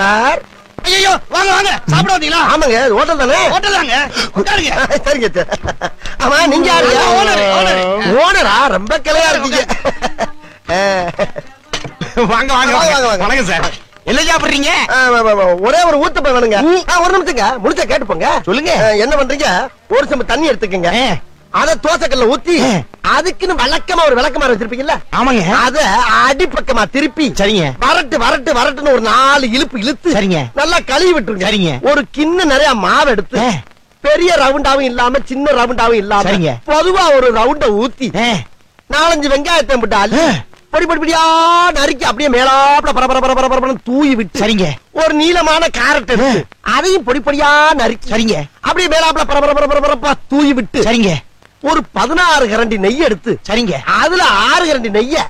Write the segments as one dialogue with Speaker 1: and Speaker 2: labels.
Speaker 1: Sir
Speaker 2: ஐயோ வாங்க வாங்க சாப்பிட வந்தீங்களா
Speaker 1: ஆமாங்க இது ஹோட்டல் தானே
Speaker 2: ஹோட்டல் தாங்க உட்காருங்க
Speaker 1: சரிங்க சார். ஆமா நீங்க யாரு
Speaker 2: நான் owner, owner.
Speaker 1: ஓனரா ரொம்ப கிளையா இருக்கீங்க
Speaker 2: வாங்க
Speaker 1: வாங்க, வாங்க, வாங்க.
Speaker 2: வணக்கம் சார் என்ன சாப்பிடுறீங்க
Speaker 1: ஆ, வா, வா, வா. ஒரே ஒரு ஊத்தப்ப வேணுங்க ஆ, ஒரு நிமிஷங்க முடிச்சா கேட்டுப்போங்க
Speaker 2: சொல்லுங்க.
Speaker 1: ஆ, என்ன பண்றீங்க ஒரு சம்பு தண்ணி எடுத்துக்கங்க
Speaker 2: ஆ.
Speaker 1: அத தோசைக்கல்ல ஊத்தி
Speaker 2: ஆ.
Speaker 1: அதுக்குன்னு வழக்கமா ஒரு விளக்கமாறு வச்சிருப்பீங்கல்ல
Speaker 2: ஆமாங்க
Speaker 1: அத அடிப்பக்கமா திருப்பி
Speaker 2: சரிங்க
Speaker 1: வரட்டு வரட்டு வரட்டுன்னு ஒரு நாலு இழுப்பு இழுத்து
Speaker 2: சரிங்க.
Speaker 1: நல்லா கழுவி விட்டுருங்க
Speaker 2: சரிங்க.
Speaker 1: ஒரு கிண்ண நிறைய மாவு எடுத்து
Speaker 2: ஆ.
Speaker 1: பெரிய ரவுண்டாவும் இல்லாம சின்ன ரவுண்டாவும் இல்லாம
Speaker 2: சரிங்க.
Speaker 1: பொதுவா ஒரு ரவுண்ட ஊத்தி
Speaker 2: ஆ,
Speaker 1: நாலஞ்சு வெங்காயத்தை போட்டு அள்ளி
Speaker 2: ஆ.
Speaker 1: பொடி பொடி பொடியா நறுக்கி அப்படியே மேலாப்ல பர பர பர பர பரபரன்னு தூவி விட்டு
Speaker 2: சரிங்க
Speaker 1: ஒரு நீளமான கேரட் எடுத்து அதையும் பொடி பொடியா நறுக்கி
Speaker 2: சரிங்க
Speaker 1: அப்படியே மேலாப்ல பர பர பர பர பரப்பா தூவி விட்டு
Speaker 2: சரிங்க
Speaker 1: ஒரு பதினாறு கரண்டி நெய் எடுத்து
Speaker 2: சரிங்க
Speaker 1: அதுல ஆறு கரண்டி நெய்ய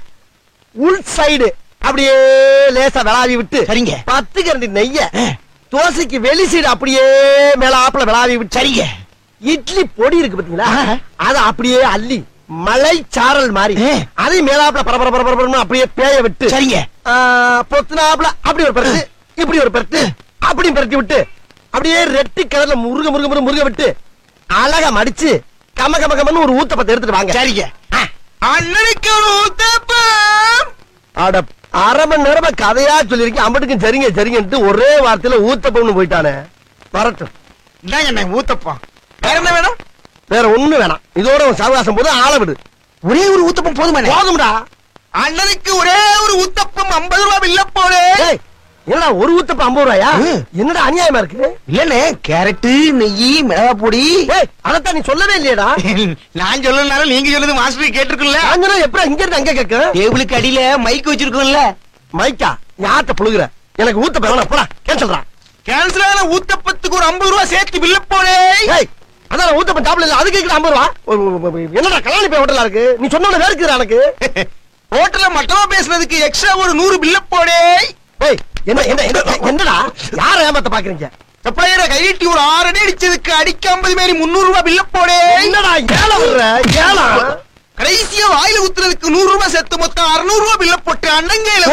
Speaker 1: உள் சைடு அப்படியே லேசா விளாவி விட்டு
Speaker 2: சரிங்க
Speaker 1: பத்து கரண்டி நெய்ய
Speaker 2: ஆ,
Speaker 1: தோசைக்கு வெளி சைடு அப்படியே மேலாப்ல விளாவி விட்டு
Speaker 2: சரிங்க
Speaker 1: இட்லி பொடி இருக்கு பாத்தீங்களா
Speaker 2: ஆ.
Speaker 1: அத அப்படியே அள்ளி மலை சாரல் மாதிரி
Speaker 2: ஆ.
Speaker 1: அதையும் மேலாப்ல பர பர பர பரபரன்னு அப்படியே பேய விட்டு
Speaker 2: சரிங்க
Speaker 1: ஆ, பொத்துனாப்ல அப்படி ஒரு பரட்டு இப்படி ஒரு பரட்டு அப்படியும் பரட்டி விட்டு அப்படியே ரெட்டி கலர்ல முருக முருக முருக முருக விட்டு அழகா மடிச்சு கம கம கமன்னு ஒரு ஊத்தப்பத்தை எடுத்துட்டு வாங்க
Speaker 2: சரிங்க அண்ணனுக்கு ஒரு ஊத்தப்பம்
Speaker 1: அட அரை மணி நேரமா கதையா சொல்லிருக்கேன் அம்பட்டுக்கும் சரிங்க சரிங்கன்ட்டு ஒரே வார்த்தையில ஊத்தப்பம்னு போயிட்டானே வரட்டும்
Speaker 2: இந்தாங்க அண்ணன் ஊத்தப்பம் வேற என்ன வேணும்
Speaker 1: வேற ஒண்ணு வேணாம் இதோட உன் சவகாசம் போது ஆள விடு
Speaker 2: ஒரே ஒரு ஊத்தப்பம் போதுமா
Speaker 1: போதும்டா
Speaker 2: அண்ணனுக்கு ஒரே ஒரு ஊத்தப்பம் ஐம்பது ரூபாய் இல்ல போலே
Speaker 1: ஏய், என்னடா ஒரு ஊத்தப்பம் ஐம்பது ரூபாயா
Speaker 2: ம்.
Speaker 1: என்னடா அநியாயமா இருக்கு
Speaker 2: இல்லண்ணே கேரட்டு நெய் மிளகா பொடி
Speaker 1: ஏய் அதத்தான் நீ சொல்லவே இல்லையடா
Speaker 2: நான் சொல்லனாலும் நீங்க சொல்லுது மாஸ்டர் கேட்டிருக்குல்ல
Speaker 1: அஞ்சனா எப்படி இங்க இருந்து அங்க கேட்க
Speaker 2: டேபிளுக்கு அடியில மைக் வச்சிருக்கோம்ல
Speaker 1: மைக்கா யார்கிட்ட புழுகுற எனக்கு ஊத்தப்பம் வேணாம் போடா கேன்சல்டா
Speaker 2: கேன்சல் ஆன ஊத்தப்பத்துக்கு ஒரு ஐம்பது ரூபாய் சேர்த்து பில்ல போலே
Speaker 1: ஏய் அதான் ஊத்தப்பம் சாப்பிடல இல்ல அதுக்கு கேக்குற ஐம்பது ரூபா ஒரு- ஒரு- ஒரு- என்னடா கல்யாணி போய் ஹோட்டலா இருக்கு நீ சொன்ன வேறுக்குறா எனக்கு
Speaker 2: ஹோட்டல்ல மட்டமா பேசுனதுக்கு எக்ஸ்ட்ரா ஒரு நூறு பில்ல போலே
Speaker 1: ஏய் என்ன என்ன என்ன- என்னடா யார ஏமாத்த பாக்குறீங்க
Speaker 2: சப்ளையரை கையிட்டி ஒரு ஆறு அடி அடிச்சதுக்கு அடிக்க ஐம்பது மாரி முன்னூறு ரூபாய் பில்ல போலே
Speaker 1: என்னடா ஏழை விடுற ஏழா
Speaker 2: கடைசியா வாயில ஊத்துறதுக்கு நூறு ரூபாய் சேர்த்து மொத்தம் அறுநூறு ரூபாய் பில்ல போட்டு அண்ணங்கையில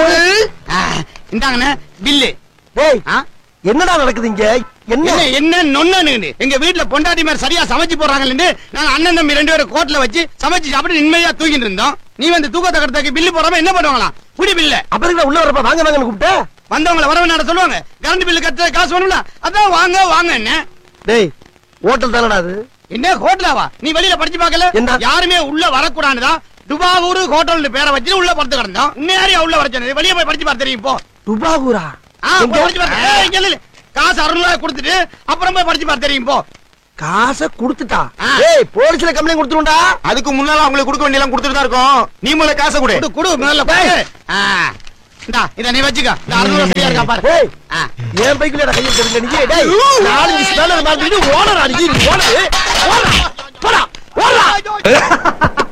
Speaker 2: இந்தாங்கண்ணே பில்லு
Speaker 1: ஏய் என்னடா நடக்குது இங்க என்ன
Speaker 2: என்ன என்ன நொன்னு எங்க வீட்ல பொண்டாட்டி மாதிரி சரியா சமைச்சு போறாங்கன்னு நாங்க அண்ணன் தம்பி ரெண்டு பேரும் கோட்ல வச்சு சமைச்சு சாப்பிட்டு நிம்மதியா தூங்கிட்டு இருந்தோம் நீ வந்து தூக்கத்தை கடத்தக்கு பில்லு போடாம என்ன பண்ணுவாங்களாம் புடி பில்ல
Speaker 1: அப்புறம் உள்ள வரப்ப வாங்க வாங்கன்னு கூப்பிட்ட
Speaker 2: வந்தவங்கள வரவு நட சொல்லுவாங்க கரண்ட் பில்லு கட்ட காசு வேணும்ல அதான் வாங்க வாங்க என்ன
Speaker 1: டேய் ஹோட்டல் தானடா அது
Speaker 2: என்ன ஹோட்டலாவா நீ வெளியில படிச்சு பார்க்கல
Speaker 1: என்ன?
Speaker 2: யாருமே உள்ள வரக்கூடாதுதான் துபாவூர் ஹோட்டல் பேரை வச்சு உள்ள படுத்து கிடந்தோம் உன்னை யாரையா உள்ள வர சொன்னது வெளியே போய் படிச்சு பாரு தெரியும் இப்போ
Speaker 1: துபாகூரா
Speaker 2: ஆ, போய் படிச்சு பாரு ஏய், இங்க இல்ல, இல்ல. காசு அறுநூறு கொடுத்துட்டு அப்புறம் போய் படிச்சு பாரு தெரியும் இப்போ
Speaker 1: காசை கொடுத்துட்டா
Speaker 2: ஆ.
Speaker 1: ஏய் போலீஸ்ல கம்ப்ளைண்ட் கொடுத்துருண்டா
Speaker 2: அதுக்கு முன்னால அவங்களுக்கு கொடுக்க வேண்டியலாம் கொடுத்துட்டு தான் இருக்கோம் நீ முதல்ல காசை கொடு கொடு கொடு முதல்ல கொடு ஆ. இந்தா இத நீ வச்சுக்க இந்த அறுநூறு சரியா இருக்கா பாரு
Speaker 1: ஏய்
Speaker 2: ஆ.
Speaker 1: என் பைக்குல கையில் தெரிஞ்ச நீ டேய் நாலஞ்சு ஸ்பேனர் மாதிரி ஓனர் அடிச்சு ஓனர் போடா போடா ஓடா